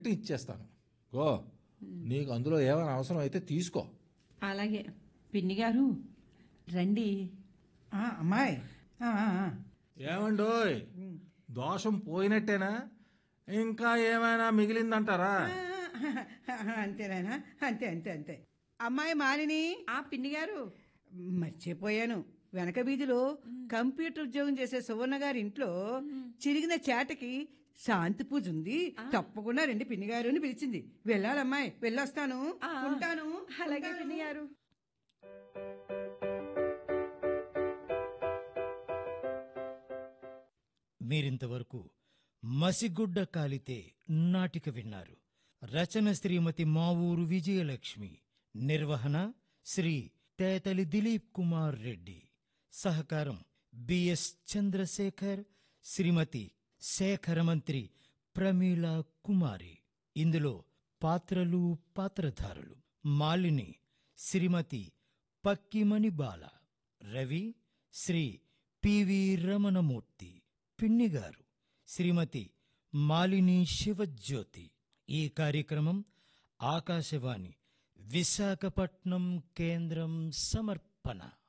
ఇచ్చేస్తాను గో నీకు అందులో ఏమైనా అవసరం అయితే తీసుకో అలాగే పిన్ని గారు రండి ఆ, అమ్మాయి ఆ, ఆ, ఆ. ఏమండోయ్ దోషం పోయినట్టేనా ఇంకా ఏమైనా మిగిలిందంటారా ఆ, అంతేనాయనా అంతే అంతే అంతే అమ్మాయి మాలిని ఆ పిన్ని గారు మర్చిపోయాను వెనక వీధిలో కంప్యూటర్ ఉద్యోగం చేసే సువర్ణ గారి ఇంట్లో చిరిగిన చేటకి శాంతి పూజ ఉంది తప్పకుండా రండి పిన్ని గారు అని పిలిచింది వెళ్ళాలమ్మాయి వెళ్ళొస్తాను ఆ, ఉంటాను అలాగే ఉంటాను. పిన్ని గారు మీరింతవరకు మసిగుడ్డ కాలితే నాటిక విన్నారు రచన శ్రీమతి మావూరు విజయలక్ష్మి నిర్వహణ శ్రీ తేతలి దిలీప్ కుమార్ రెడ్డి సహకారం బిఎస్ చంద్రశేఖర్ శ్రీమతి శేఖరమంత్రి ప్రమీల కుమారి ఇందులో పాత్రలు పాత్రధారులు మాలిని శ్రీమతి పక్కిమణి బాల రవి శ్రీ పివి రమణమూర్తి పిన్నిగారు శ్రీమతి మాలిని శివజ్యోతి ఈ కార్యక్రమం ఆకాశవాణి విశాఖపట్నం కేంద్రం సమర్పణ